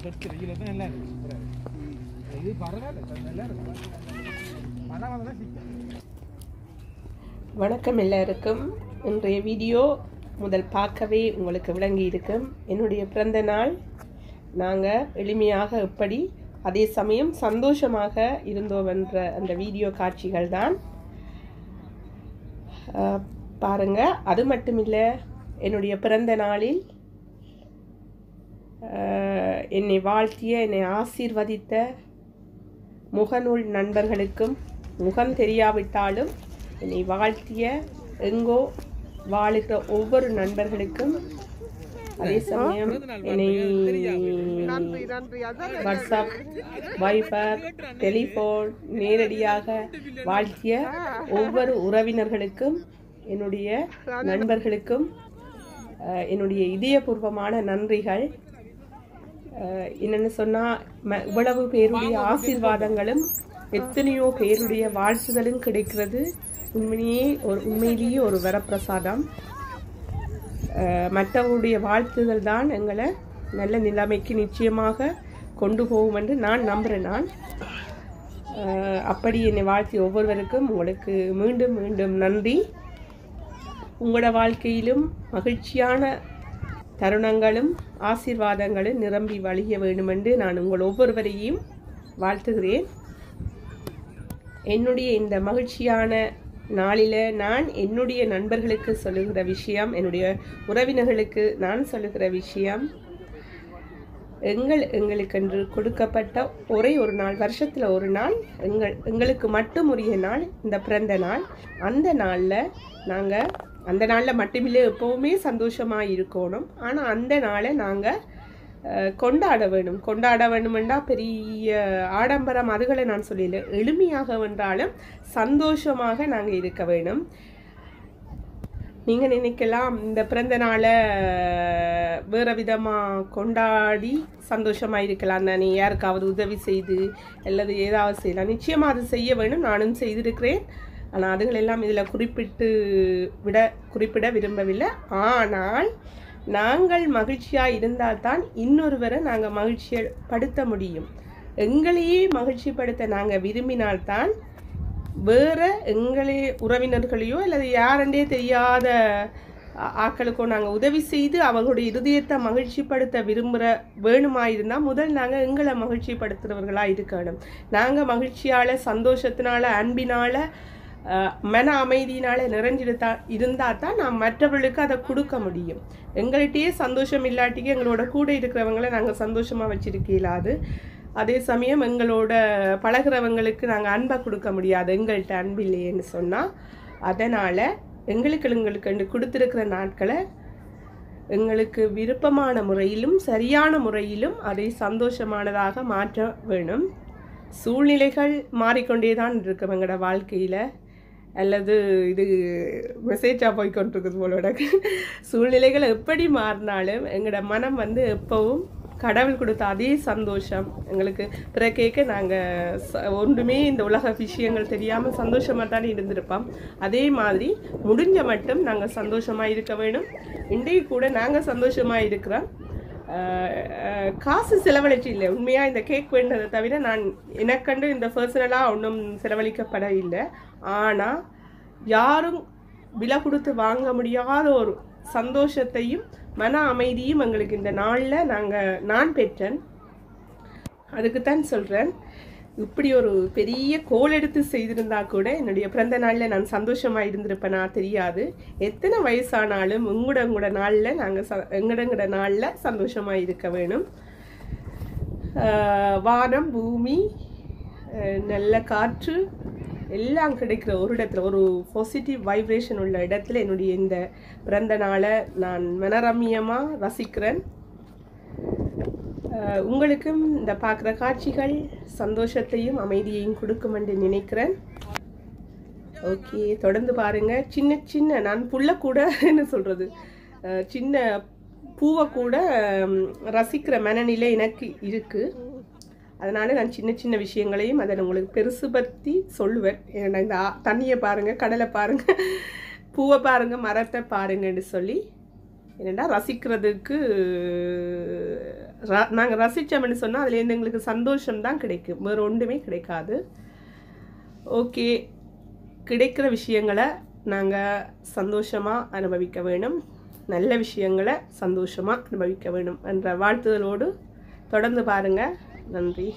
சொத்து இதில் தான் நல்லா இருக்கு இது பரவாயில்ல நல்லா இருக்கு மழை வந்தால் சிக்கல் வணக்கம் எல்லாருக்கும் இன்றைய வீடியோ முதல் பார்க்கவே உங்களுக்கு விளங்கி இருக்கும் என்னுடைய பிறந்த நாள் நாங்கள் எளிமையாக எப்படி அதே சமயம் சந்தோஷமாக இருந்தோம் என்ற அந்த வீடியோ காட்சிகள் தான் அஹ், பாருங்க அது மட்டும் இல்லை என்னுடைய பிறந்த நாளில் அஹ், என்னை வாழ்த்திய என்னை ஆசீர்வதித்த முகநூல் நண்பர்களுக்கும் முகம் தெரியாவிட்டாலும் என்னை வாழ்த்திய எங்கோ வாழுகிற ஒவ்வொரு நண்பர்களுக்கும் அதே சமயம் என்னை வாட்ஸ்அப் வைபர் டெலிஃபோன் நேரடியாக வாழ்த்திய ஒவ்வொரு உறவினர்களுக்கும் என்னுடைய நண்பர்களுக்கும் அஹ், என்னுடைய இதயபூர்வமான நன்றிகள் அஹ், என்னன்னு சொன்னா ம- இவ்வளவு பேருடைய ஆசீர்வாதங்களும் எத்தனையோ பேருடைய வாழ்த்துதலும் கிடைக்கிறது உண்மையே ஒரு உண்மையிலேயே ஒரு வரப்பிரசாதம் அஹ், மற்றவருடைய வாழ்த்துதல் தான் எங்களை நல்ல நிலைமைக்கு நிச்சயமாக கொண்டு போகும் என்று நான் நம்புகிறேன் நான் அஹ், அப்படி என்னை வாழ்த்தி ஒவ்வொருவருக்கும் உங்களுக்கு மீண்டும் மீண்டும் நன்றி உங்களோட வாழ்க்கையிலும் மகிழ்ச்சியான தருணங்களும் ஆசீர்வாதங்களும் நிரம்பி வழிய வேண்டுமென்று நான் உங்கள் ஒவ்வொருவரையும் வாழ்த்துகிறேன் என்னுடைய இந்த மகிழ்ச்சியான நாளில் நான் என்னுடைய நண்பர்களுக்கு சொல்லுகிற விஷயம் என்னுடைய உறவினர்களுக்கு நான் சொல்லுகிற விஷயம் எங்கள் எங்களுக்கென்று கொடுக்கப்பட்ட ஒரே ஒரு நாள் வருஷத்தில் ஒரு நாள் எங்கள் எங்களுக்கு மட்டும் உரிய நாள் இந்த பிறந்த நாள் அந்த நாளில் நாங்கள் அந்த நாளில் மட்டுமில்லை எப்போவுமே சந்தோஷமாக இருக்கணும் ஆனால் அந்த நாளை நாங்கள் கொண்டாட வேணும் கொண்டாட வேணுமெண்டா பெரிய ஆடம்பரம் அதுகளை நான் சொல்லல எளிமையாக வென்றாலும் சந்தோஷமாக நாங்கள் இருக்க வேணும் நீங்கள் நினைக்கலாம் இந்த பிறந்த நாளை வேறு விதமாக கொண்டாடி சந்தோஷமாக இருக்கலாம் தானே யாருக்காவது உதவி செய்து அல்லது ஏதாவது செய்யலாம் நிச்சயமாக அது செய்ய வேணும் நானும் செய்திருக்கிறேன் ஆனால் அதுகளெல்லாம் இதில் குறிப்பிட்டு விட குறிப்பிட விரும்பவில்லை ஆனால் நாங்கள் மகிழ்ச்சியாக இருந்தால் தான் இன்னொருவரை நாங்கள் மகிழ்ச்சியப்படுத்த முடியும் எங்களையே மகிழ்ச்சிப்படுத்த நாங்கள் விரும்பினால்தான் வேற எங்களே உறவினர்களையோ அல்லது யாரெண்டே தெரியாத ஆ- ஆக்களுக்கோ நாங்கள் உதவி செய்து அவர்களுடைய இருதயத்தை மகிழ்ச்சிப்படுத்த விரும்புகிற வேணுமா இருந்தால் முதல் நாங்கள் எங்களை மகிழ்ச்சிப்படுத்துகிறவர்களாக இருக்கணும் நாங்கள் மகிழ்ச்சியால் சந்தோஷத்தினால அன்பினால அஹ், மன அமைதியினால நிறைஞ்சிருத்தா இருந்தால் தான் நாம் மற்றவர்களுக்கு அதை கொடுக்க முடியும் எங்கள்கிட்டயே சந்தோஷம் இல்லாட்டிக்கு எங்களோட கூட இருக்கிறவங்கள நாங்கள் சந்தோஷமாக வச்சிருக்க இயலாது அதே சமயம் எங்களோட பழகுறவங்களுக்கு நாங்கள் அன்பை கொடுக்க முடியாது எங்கள்கிட்ட அன்பு இல்லையேன்னு சொன்னால் அதனால் எங்களுக்கு எங்களுக்கு கொடுத்துருக்கிற நாட்களை எங்களுக்கு விருப்பமான முறையிலும் சரியான முறையிலும் அதை சந்தோஷமானதாக மாற்ற வேணும் சூழ்நிலைகள் மாறிக்கொண்டே தான் இருக்கும் எங்களோட வாழ்க்கையில் அல்லது இது மெசேஜாக போய் கொண்டிருக்குது போலோட சூழ்நிலைகள் எப்படி மாறினாலும் எங்களோட மனம் வந்து எப்பவும் கடவுள் கொடுத்த அதே சந்தோஷம் எங்களுக்கு பிற கேட்க நாங்கள் ஒன்றுமே இந்த உலக விஷயங்கள் தெரியாமல் சந்தோஷமாக தானே இருந்திருப்போம் அதே மாதிரி முடிஞ்ச மட்டும் நாங்கள் சந்தோஷமாக இருக்க வேணும் இன்றைக்கு கூட நாங்கள் சந்தோஷமாக இருக்கிறோம் அஹ் அஹ் காசு செலவழிச்சு இல்லை உண்மையாக இந்த கேக் வேண்டதை தவிர நான் எனக்கண்டு இந்த பர்சனலாக ஒன்றும் செலவழிக்கப்பட இல்லை ஆனால் யாரும் விலை கொடுத்து வாங்க முடியாத ஒரு சந்தோஷத்தையும் மன அமைதியும் எங்களுக்கு இந்த நாளில் நாங்கள் நான் பெற்றேன் அதுக்குத்தான் சொல்கிறேன் இப்படி ஒரு பெரிய கோல் எடுத்து செய்திருந்தா கூட என்னுடைய பிறந்த நாளில் நான் சந்தோஷமாக இருந்திருப்பேனா தெரியாது எத்தனை வயசானாலும் உங்களோட உங்களோட நாளில் நாங்கள் ச எங்கடங்கட நாளில் சந்தோஷமாக இருக்க வேணும் ஆஹ் வானம் பூமி ஆஹ் நல்ல காற்று எல்லாம் கிடைக்கிற ஒரு இடத்துல ஒரு பாசிட்டிவ் வைப்ரேஷன் உள்ள இடத்துல என்னுடைய இந்த பிறந்த நாளை நான் மனரம்யமாக ரசிக்கிறேன் ஆஹ் உங்களுக்கும் இந்த பார்க்குற காட்சிகள் சந்தோஷத்தையும் அமைதியையும் கொடுக்கும் என்று நினைக்கிறேன் ஓகே தொடர்ந்து பாருங்க சின்ன சின்ன நான் புள்ள கூட என்ன சொல்றது அஹ் சின்ன பூவை கூட ஹம், ரசிக்கிற மனநிலை எனக்கு இருக்கு அதனால நான் சின்ன சின்ன விஷயங்களையும் அதை உங்களுக்கு பெருசுபடுத்தி சொல்லுவேன் ஏன்னா இந்த ஆ- தண்ணியை பாருங்க கடலை பாருங்க பூவை பாருங்க மரத்தை பாருங்கன்னு சொல்லி என்னென்னா ரசிக்கிறதுக்கு ர நாங்கள் ரசித்தோம்னு சொன்னால் அதுலேருந்து எங்களுக்கு சந்தோஷம் தான் கிடைக்கும் வேறு ஒன்றுமே கிடைக்காது ஓகே கிடைக்கிற விஷயங்களை நாங்கள் சந்தோஷமாக அனுபவிக்க வேணும் நல்ல விஷயங்களை சந்தோஷமாக அனுபவிக்க வேணும் என்ற வாழ்த்துதலோடு தொடர்ந்து பாருங்கள் நன்றி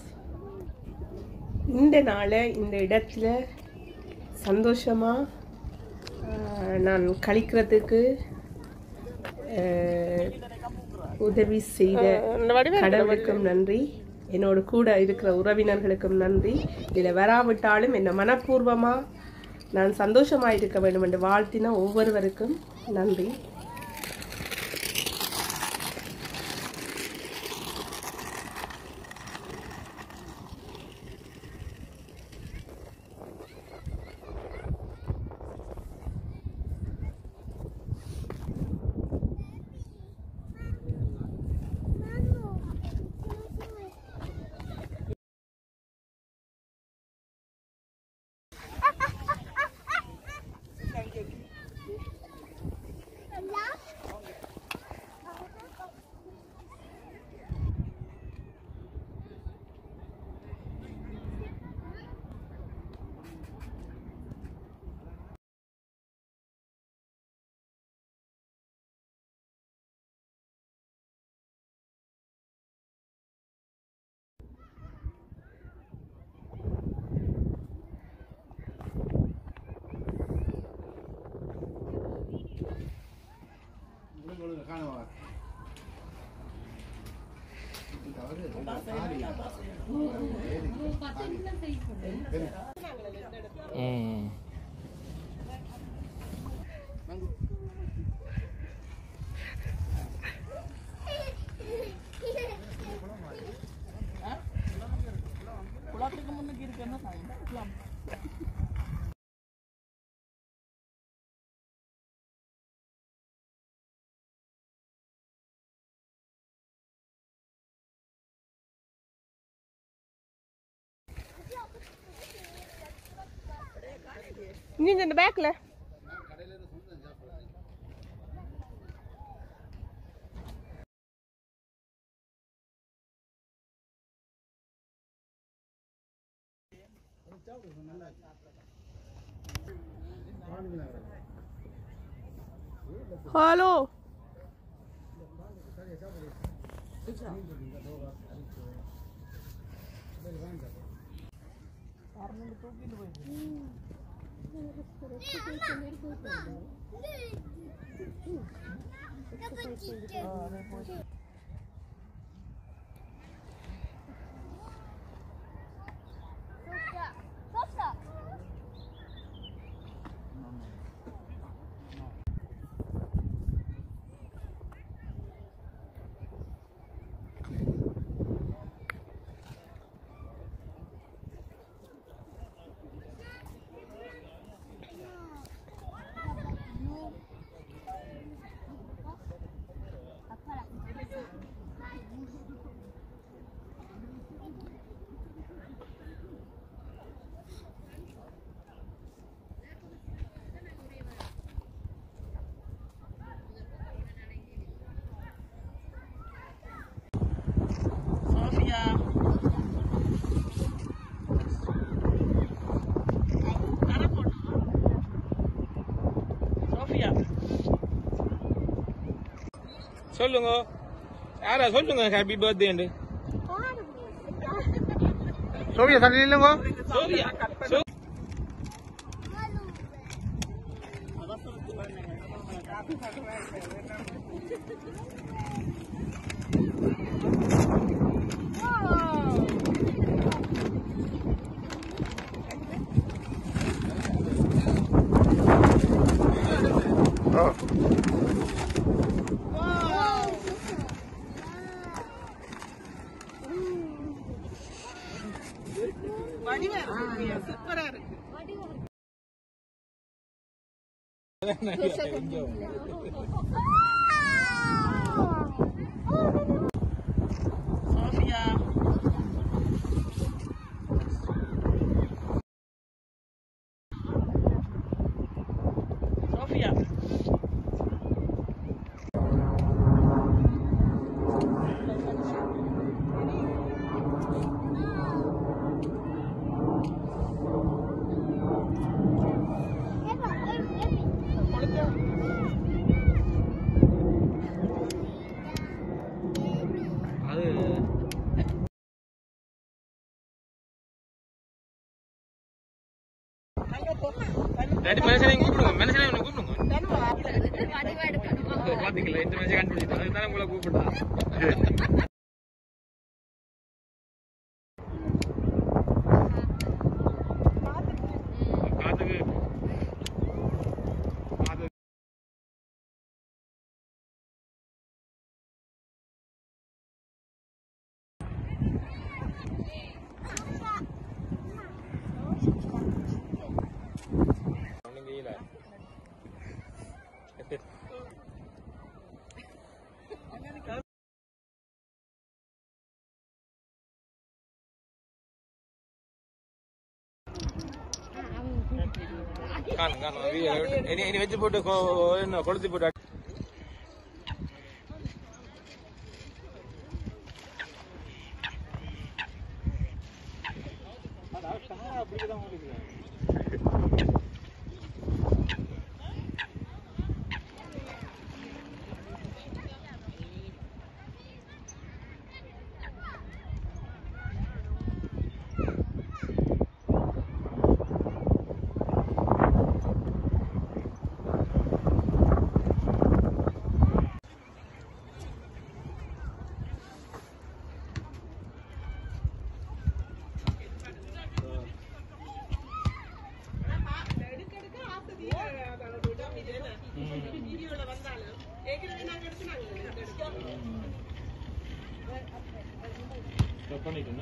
இந்த நாளை இந்த இடத்துல சந்தோஷமாக நான் கழிக்கிறதுக்கு ஆஹ், உதவி செய்த கடவுளுக்கும் நன்றி என்னோட கூட இருக்கிற உறவினர்களுக்கும் நன்றி இதில் வராவிட்டாலும் என்னை மனப்பூர்வமாக நான் சந்தோஷமாக இருக்க வேண்டும் என்று வாழ்த்தின ஒவ்வொருவருக்கும் நன்றி ம் இங்கே இந்த பேக்கில் ஹலோ Sofia. கரை போடு. சோஃபியா சொல்லுங்க யாரா சொல்லுங்க ஹாப்பி பர்த்டேண்டு சோவியா தள்ளி இல்லைங்க சோஃபியா சோ- வடிவா இருக்கு சூப்பரா இருக்கு சோஃபியா சோஃபியா ரெண்டு மனுஷனையும் கூப்பிடுங்க மனுஷனையும் ஒண்ணு கூப்பிடுங்க பாத்தீங்களா இந்த மனுஷன் கண்டுபிடிச்சிட்டாங்க அதுதான் உங்களை கூப்பிட்டா காத்துக்கு காத்து ஒண்ணும் செய்யல காணும் காணும் வீ- இனி இனி வச்சு போட்டு கொ- என்ன கொளுத்தி போட்டு அடி- Stop பண்ணிட்டேன்னா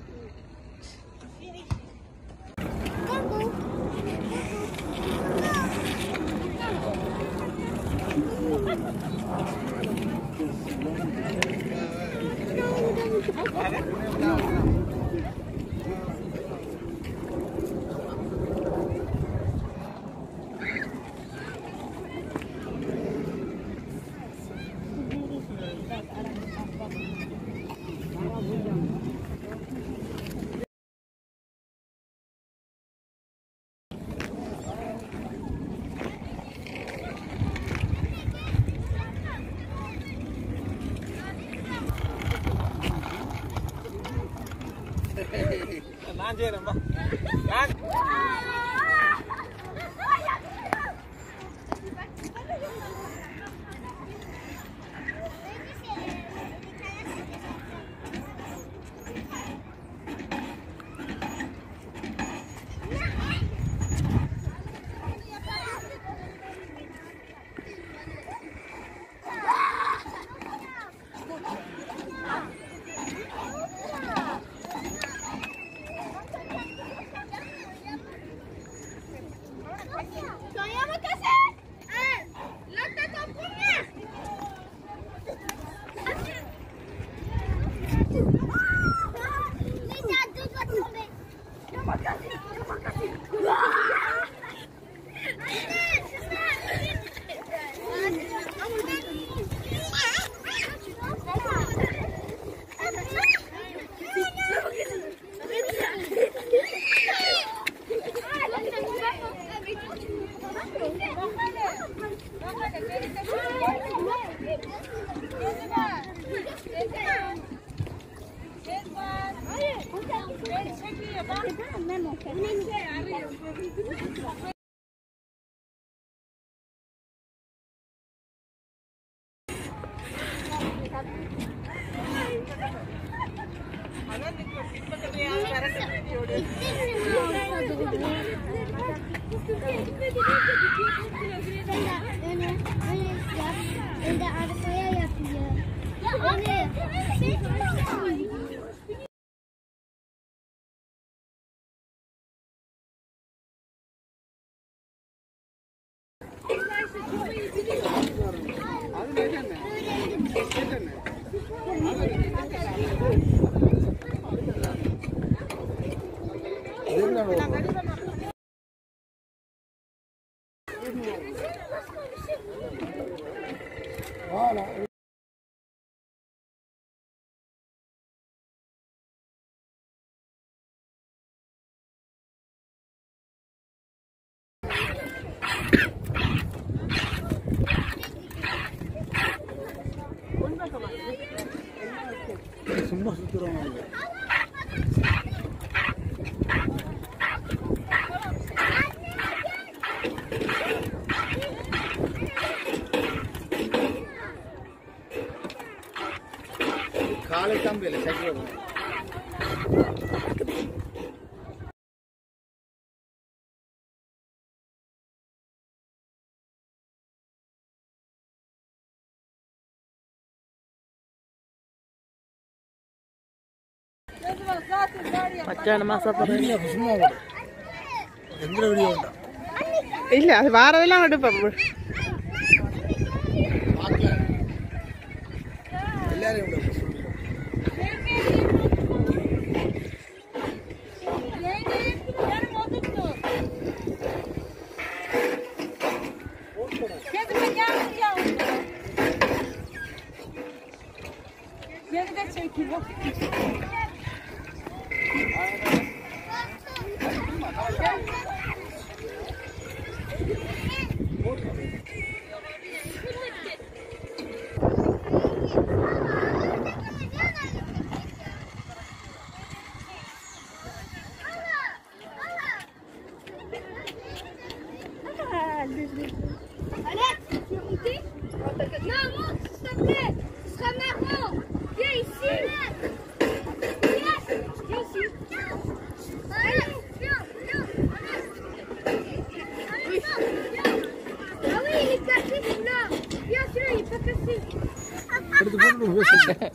நான் செய்யறேன்பா நான் Saya mau kasih. Eh, letak kampungnya. Ini jatuh ke sini. Terima kasih, terima kasih. Bunda ada saya ya Pia. Ini. நாளைக்கு தான் போயில சரி வரும் மச்சானமா சாப்பிடுறேன் சும்மா போடு எந்த வீடியோ உண்டா இல்ல அது வாரதெல்லாம் எடுப்பேன் பார்க்கலாம் எல்லாரையும் விட சொல்லுங்க Alex, tu es monté Maman, s'il te plaît, ce sera marrant. Viens ici. Viens, viens ici. Allez, viens, viens. Oui. Ah oui, il est cassé celui-là. Viens, celui-là, il est pas cassé. எடுத்து போட்டு பேசுங்க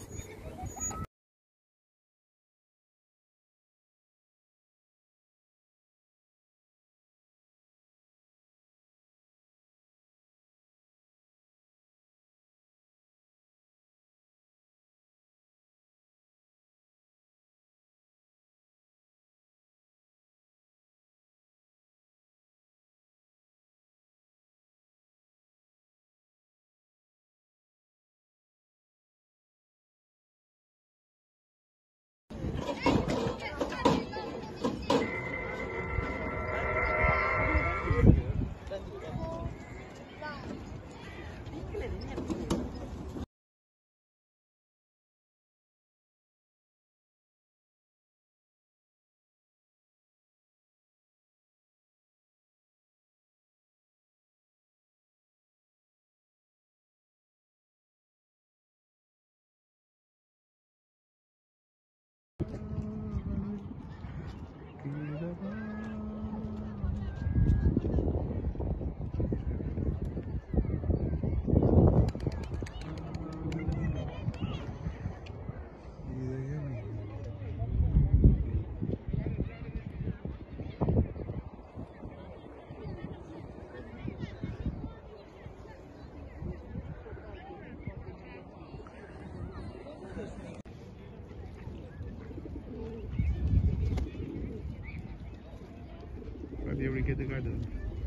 அது எப்படி கேட்டு காட்டுது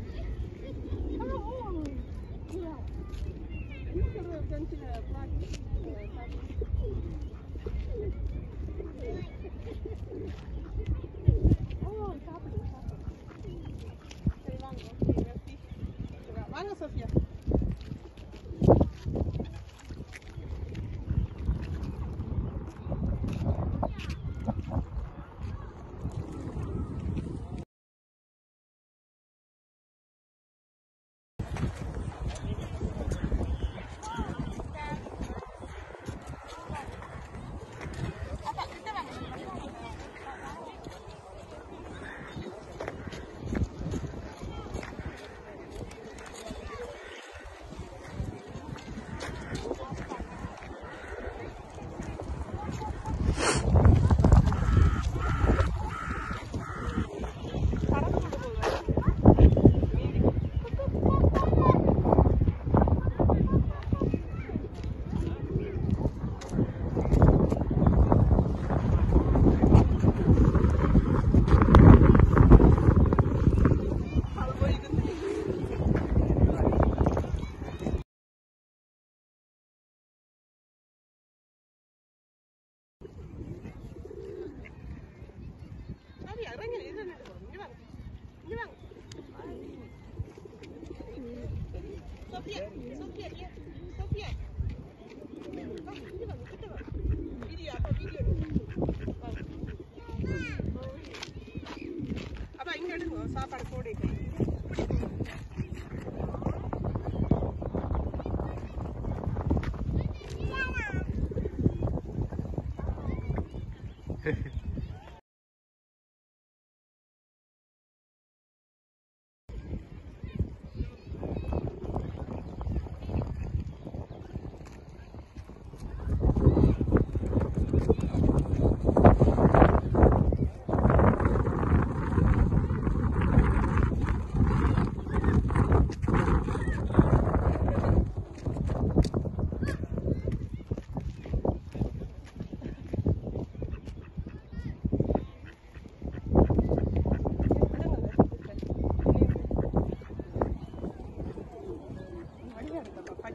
வாங்க Sofia சரி இறங்க இது என்ன இங்க வாங்க இங்க வாங்க சோஃபியா சோஃபியா இங்க சோஃபியா வா, இங்க வாங்க கிட்ட வா வீடியோ அப்பா வீடியோ அப்பா இங்க எடுங்க சாப்பாடு போடு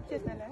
பச்சை தலை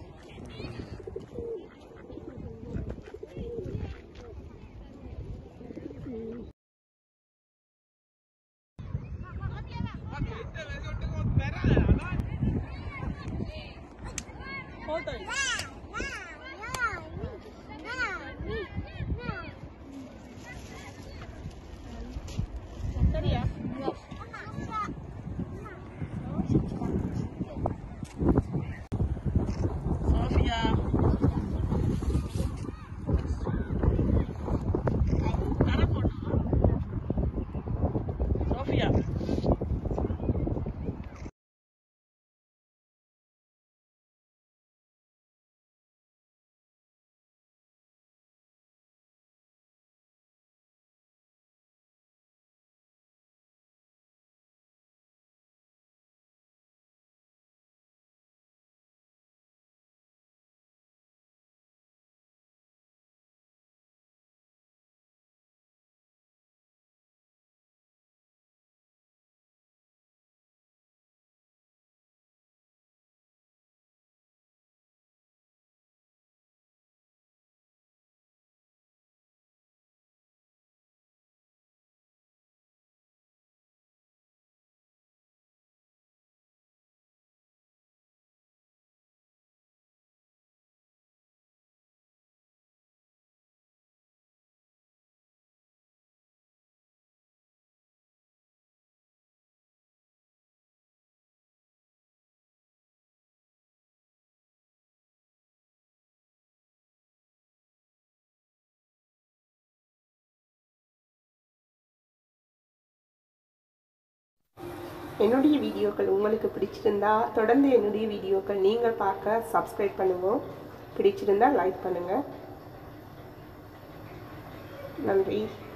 என்னுடைய வீடியோக்கள் உங்களுக்கு பிடிச்சிருந்தா தொடர்ந்து என்னுடைய வீடியோக்கள் நீங்கள் பார்க்க சப்ஸ்கிரைப் பண்ணுங்க பிடிச்சிருந்தா லைக் பண்ணுங்கள் நன்றி